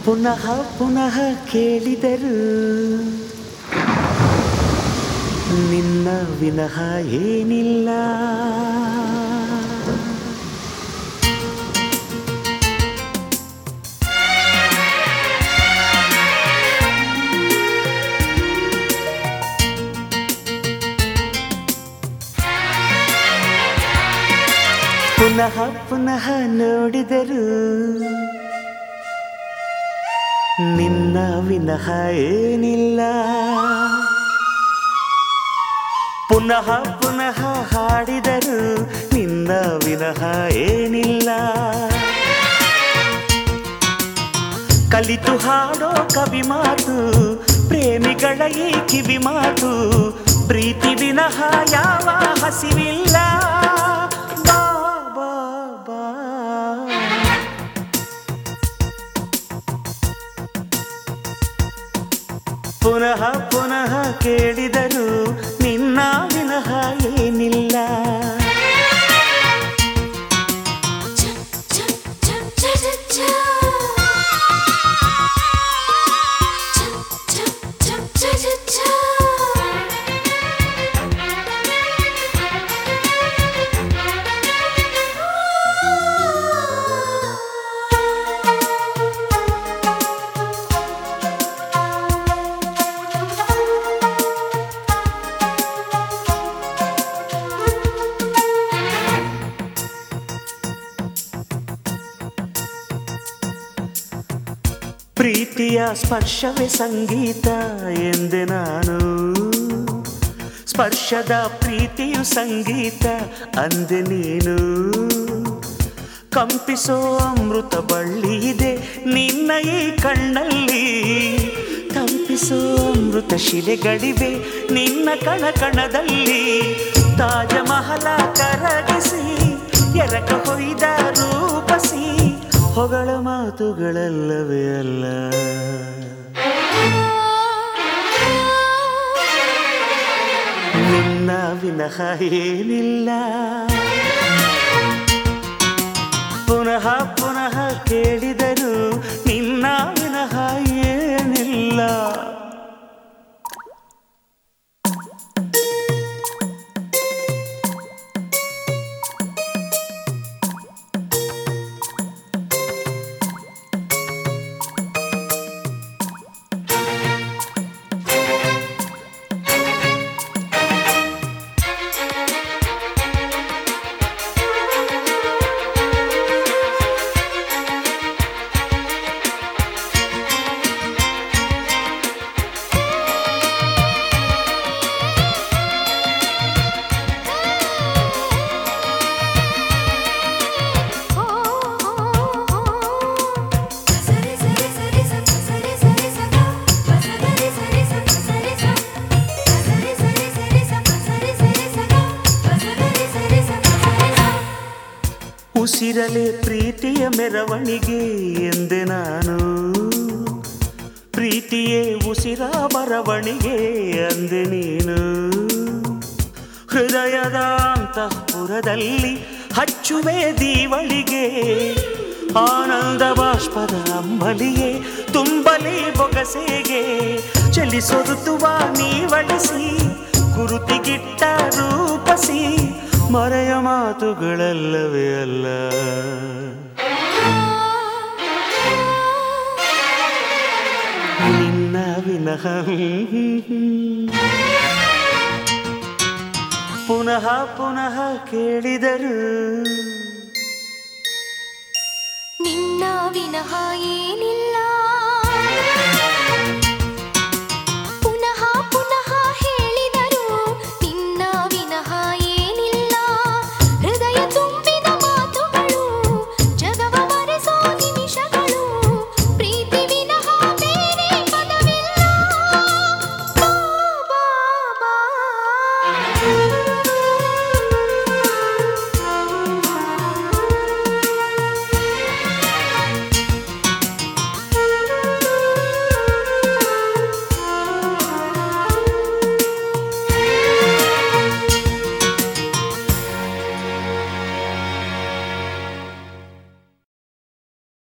ಪುನಃ ಪುನಃ ಕೇಳಿದರು ನಿನ್ನ ವಿನಃ ಏನಿಲ್ಲ ಪುನಃ ಪುನಃ ನೋಡಿದರು ನಿನ್ನ ವಿನಃ ಏನಿಲ್ಲ ಪುನಃ ಪುನಃ ಹಾಡಿದರು ನಿನ್ನ ವಿನಃ ಏನಿಲ್ಲ ಕಲಿತು ಹಾಡೋ ಕವಿ ಮಾತು ಪ್ರೇಮಿಗಳ ಈ ಕಿವಿ ಮಾತು ಪ್ರೀತಿ ವಿನಃ ಯಾವ ಹಸಿವಿಲ್ಲ ಬಾ ಬಾ ಬಾ ಪುನಃ ಪುನಃ ಕೇಳಿದರು ನಿನ್ನ ವಿನಃ ಏನಿಲ್ಲ ಪ್ರೀತಿಯ ಸ್ಪರ್ಶವೇ ಸಂಗೀತ ಎಂದೆ ನಾನು ಸ್ಪರ್ಶದ ಪ್ರೀತಿಯು ಸಂಗೀತ ಅಂದೆ ನೀನು ಕಂಪಿಸೋ ಅಮೃತ ಬಳ್ಳಿ ಇದೆ ನಿನ್ನ ಈ ಕಣ್ಣಲ್ಲಿ ತಂಪಿಸೋ ಅಮೃತ ಶಿಲೆಗಳಿವೆ ನಿನ್ನ ಕಣ ಕಣದಲ್ಲಿ ತಾಜ ಮಹಲ ಕರಗಿಸಿ ಎರಕ ಹೊಯ್ದ ರೂಪಸಿ ಹೊಗಳ ಮಾತುಗಳಲ್ಲವೇ ಅಲ್ಲ ನಿನ್ನ ವಿನಃ ಏನಿಲ್ಲ ಪುನಃ ಪುನಃ ಕೇಳಿದರು ನಿನ್ನ ವಿನಃ ಏನಿಲ್ಲ ಉಸಿರಲೆ ಪ್ರೀತಿಯ ಮೆರವಣಿಗೆ ಎಂದೆ ನಾನು ಪ್ರೀತಿಯೇ ಉಸಿರ ಬರವಣಿಗೆ ಅಂದೆ ನೀನು ಹೃದಯದ ಅಂತಃಪುರದಲ್ಲಿ ಹಚ್ಚುವೆ ದೀವಳಿಗೆ ಆನಂದ ಬಾಷ್ಪದ ಅಂಬಲಿಯೇ ತುಂಬಲಿ ಬೊಗಸೆಗೆ ಚಲಿಸೊರುತುವ ನೀವಳಿಸಿ ಗುರುತಿಗಿಟ್ಟ ರೂಪಸಿ ಮರೆಯ ಮಾತುಗಳಲ್ಲವೇ ಅಲ್ಲ ನಿನ್ನ ವಿನಃ ಪುನಃ ಪುನಃ ಕೇಳಿದರು ನಿನ್ನ ವಿನಃ ಏನಿಲ್ಲ